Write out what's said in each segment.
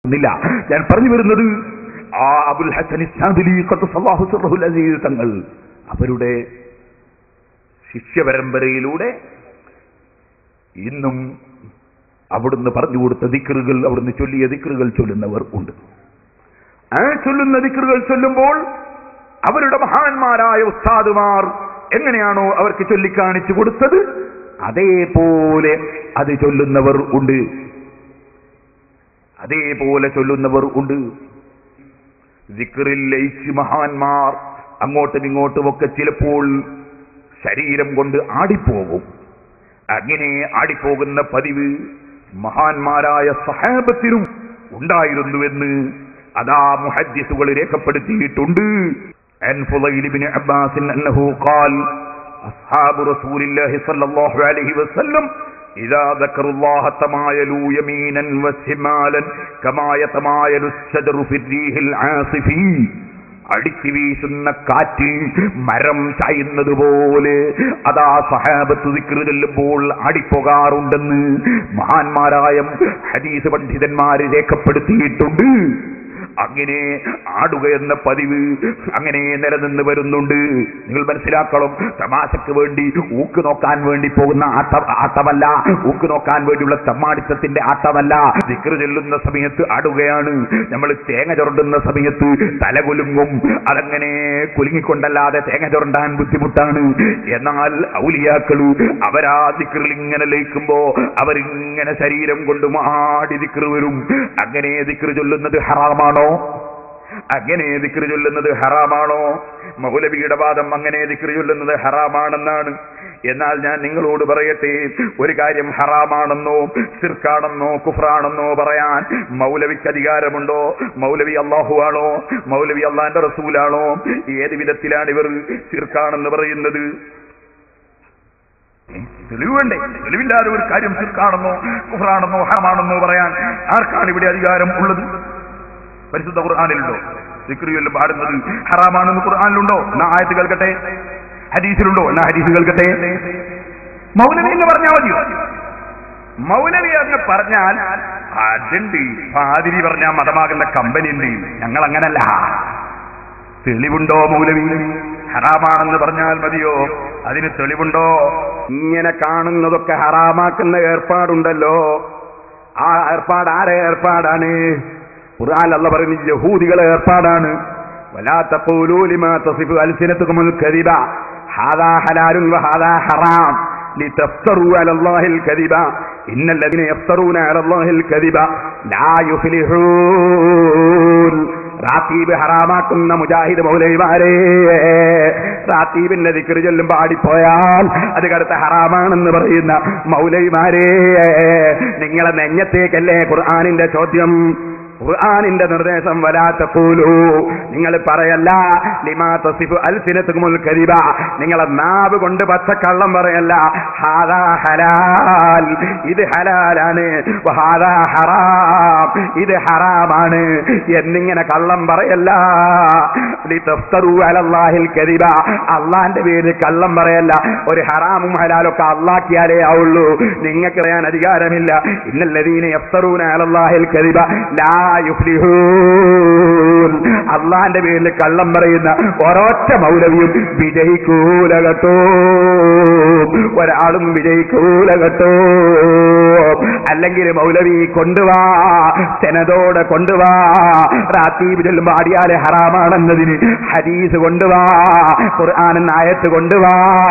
ഇല്ല ഞാൻ പറഞ്ഞു വരുന്നത് ആ അബുൽ ഹസൻ ഇസ്ലാദിലി ഖദ്ദസല്ലാഹു സിർറഹുൽ അസീസ് തങ്ങൾ അവരുടെ ശിഷ്യപരമ്പരയിലൂടെ ഇന്നും അവിടുന്ന് പറഞ്ഞു കൊടുത്ത ദിക്റുകൾ അവിടുന്ന് ചൊല്ലിയ ദിക്റുകൾ ചൊല്ലുന്നവർ ഉണ്ട് ആ ചൊല്ലുന്ന ദിക്റുകൾ ചൊല്ലുമ്പോൾ അവരുടെ മഹാന്മാരായ ഉസ്താദുമാർ എങ്ങനെയാണോ അവർക്ക് ചൊല്ലിക്കാണിച്ചു കൊടുത്തത് അതേപോലെ അത് ചൊല്ലുന്നവർ ഉണ്ട് അതേപോലെ ചൊല്ലുന്നവർ ഉണ്ട് ദിക്റിൽ ലയിച്ച് മഹാന്മാർ അങ്ങോട്ടും ഇങ്ങോട്ടും ഒക്കെ ചിലപ്പോൾ ശരീരം കൊണ്ട് ആടിപ്പോകും അങ്ങനെ ആടിപ്പോകുന്ന പതിവ് മഹാന്മാരായ സഹാബത്തിനും ഉണ്ടായിരുന്നുവെന്ന് അതാ മുഹദ്ദിസുകൾ രേഖപ്പെടുത്തിയിട്ടുണ്ട് عن فضيل بن عباس أنه قال أصحاب رسول الله صلى الله عليه وسلم إذا ذكروا الله تمايلوا يمينا وشمالا كما يتمايل الشجر في الريح العاصف അടിച്ചു വീശുന്ന കാറ്റിൽ മരം ചായുന്നത് പോലെ അതാ സഹാബത്ത് ദിക്റ് ചെല്ലുമ്പോൾ അടിപ്പോകാറുണ്ടെന്ന് മഹാന്മാരായ ഹദീസ് പണ്ഡിതന്മാര് രേഖപ്പെടുത്തിയിട്ടുണ്ട് അങ്ങനെ ആടുക എന്ന പതിവ് അങ്ങനെ നിലനിന്ന് വരുന്നുണ്ട് നിങ്ങൾ മനസ്സിലാക്കണം തമാശക്ക് വേണ്ടി ഊക്ക് നോക്കാൻ വേണ്ടി പോകുന്ന ആട്ട ആട്ടമല്ല ഊക്ക് നോക്കാൻ വേണ്ടിയുള്ള തമ്മാടിത്തത്തിന്റെ ആട്ടമല്ല ദിക്റ് ചെല്ലുന്ന സമയത്ത് ആടുകയാണ് നമ്മൾ തേങ്ങ ചുരണ്ടുന്ന സമയത്ത് തലകുലുങ്ങും അതങ്ങനെ കുലുങ്ങിക്കൊണ്ടല്ലാതെ തേങ്ങ ചുരണ്ടാൻ ബുദ്ധിമുട്ടാണ് എന്നാൽ ഔലിയാക്കള് അവരാ ദിക്റിൽ ഇങ്ങനെ ലയിക്കുമ്പോ അവരിങ്ങനെ ശരീരം കൊണ്ട് മാടി ദിക്റ് വരും അങ്ങനെ ദിക്റ് ചൊല്ലുന്നത് ഹറാമാണോ അങ്ങനെ ദിക്റ് ചൊല്ലുന്നത് ഹറാമാണോ മൗലവിയുടെ വാദം അങ്ങനെ ദിക്റ് ചൊല്ലുന്നത് ഹറാമാണെന്നാണ് എന്നാൽ ഞാൻ നിങ്ങളോട് പറയട്ടെ ഒരു കാര്യം ഹറാമാണെന്നോ സിർക്കാണെന്നോ കുഫ്രാണെന്നോ പറയാൻ മൗലവിക്ക് അധികാരമുണ്ടോ മൗലവി അള്ളാഹു ആണോ മൗലവി അള്ളാന്റെ റസൂലാണോ ഏത് വിധത്തിലാണ് ഇവർ സിർക്കാണെന്ന് പറയുന്നത് തെളിവ് വേണ്ടേ തെളിവില്ലാതെ ഒരു കാര്യം സിർക്കാണെന്നോ കുഫ്രാണെന്നോ ഹറാമാണെന്നോ പറയാൻ ആർക്കാണ് ഇവിടെ അധികാരം ഉള്ളത് പരിശുദ്ധ ഖുർആാനിലുണ്ടോ സിക്രിയെല്ലാം പാടുന്നത് ഹറാമാണെന്ന് ഖുർആാനിലുണ്ടോ എന്നാ ആയത്ത് കേൾക്കട്ടെ ഹദീസിലുണ്ടോ എന്നാ ഹദീസ് കേൾക്കട്ടെ മൗലവി എന്ന് പറഞ്ഞാൽ മതിയോ മൗലവി എന്ന് പറഞ്ഞാൽ അതുണ്ട് പാതിരി പറഞ്ഞാൽ മതമാകുന്ന കമ്പനി ഉണ്ട് ഞങ്ങൾ അങ്ങനല്ല തെളിവുണ്ടോ മൗലവി ഹറാമാണെന്ന് പറഞ്ഞാൽ മതിയോ അതിന് തെളിവുണ്ടോ ഇങ്ങനെ കാണുന്നതൊക്കെ ഹറാമാക്കുന്ന ഏർപ്പാടുണ്ടല്ലോ ആ ഏർപ്പാട് ആരെ ഏർപ്പാടാണ് ഖുർആൻ അല്ല പറയുന്നത് യഹൂദികളെ ഏർപ്പാടാണ് ولا تقولوا لما تصف ألسنتكم الكذب هذا حلال وهذا حرام لتفتروا على الله الكذب إن الذين يفترون على الله الكذب لا يفلحون റാത്തീബ് ഹറാമാക്കുന്ന മുജാഹിദ് മൗലൈമാരെ റാത്തീബിന്റെ ദിക്കറ് ചൊല്ലുമ്പോ ആടിപ്പോയാൽ അത് കടുത്ത ഹറാമാണെന്ന് പറയുന്ന മൗലൈമാരെ നിങ്ങളെ നെഞ്ഞത്തേക്കല്ലേ ഖുർആാനിന്റെ ചോദ്യം ഖുർആാനിന്റെ നിർദ്ദേശം വലാത്ത പോലൂ നിങ്ങൾ പറയല്ല ലിമാ തസിഫു അൽസിനത്തുമുൽ കരിബ നിങ്ങളെ നാവ് കൊണ്ട് പച്ചക്കള്ളം പറയല്ല ഹാദാ ഹലാൽ ഇത് ഹലാലാണ് ഹാദാ ഹറാം ഇത് ഹറാമാണ് എന്നിങ്ങനെ കള്ളം പറയല്ല ലിതഫ്തറു അലല്ലാഹിൽ കരിബ അള്ളാന്റെ പേര് കള്ളം പറയല്ല ഒരു ഹറാമും ഹലാലൊക്കെ അള്ളാക്കിയാലേ ആവുള്ളൂ നിങ്ങൾക്ക് പറയാൻ അധികാരമില്ല ഇന്നല്ലതീന യഫ്തറൂന അലല്ലാഹിൽ കരിബ ലാ യുഫ്ലിഹൂൻ അള്ളാന്റെ പേരിൽ കള്ളം പറയുന്ന ഒരൊറ്റ മൗലവിയും വിജയിക്കൂല കേട്ടോ ഒരാളും വിജയിക്കൂല കേട്ടോ അല്ലെങ്കിൽ മൗലവി കൊണ്ടുവാ സെനതോടെ കൊണ്ടുവാ റാത്തീബ് ചെല്ലുമ്പോ ആടിയാലെ ഹറാമാണെന്നതിന് ഹദീസ് കൊണ്ടുവാ ഖുർആാനൻ ആയത്ത് കൊണ്ടുവാ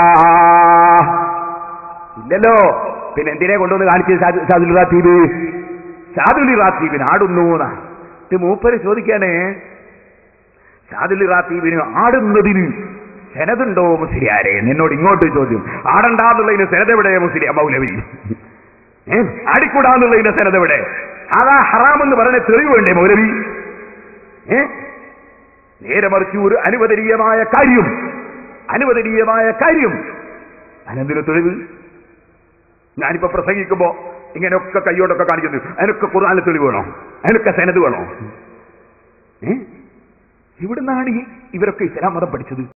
ഇല്ലല്ലോ പിന്നെ എന്തിനെ കൊണ്ടുവന്ന് കാണിച്ചത് സാദുൽ റാത്തീബ് സാദുലി റാത്തീബിന് ആടുന്നു ഇത് മൂപ്പര് ചോദിക്കാനേ സാദുലി റാത്തീബിന് ആടുന്നതിന് സെനതുണ്ടോ മുസ്ലിയാരെ നിന്നോട് ഇങ്ങോട്ട് ചോദ്യം ആടണ്ടാന്നുള്ളതിന് സെനതെവിടെ മുസ്ലിയ മൗലവി ഏ ആടിക്കൂടാന്നുള്ളതിന്റെ സെനതെവിടെ അതാ ഹറാമെന്ന് പറഞ്ഞ തെളിവ് വേണ്ടേ മൗലവി ഏ നേരെ മറിച്ച് ഒരു അനുവദനീയമായ കാര്യം അനുവദനീയമായ കാര്യം അതിനെന്തിനു തെളിവ് ഞാനിപ്പോ പ്രസംഗിക്കുമ്പോ ഇങ്ങനെയൊക്കെ കൈയോടൊക്കെ കാണിക്കുന്നത് അതിനൊക്കെ ഖുർആാനിലെ തെളിവ് വേണോ അതിനൊക്കെ സെനത് വേണോ ഏ ഇവിടുന്നാണ് ഈ ഇവരൊക്കെ ഇസ്ലാം മതം പഠിച്ചത്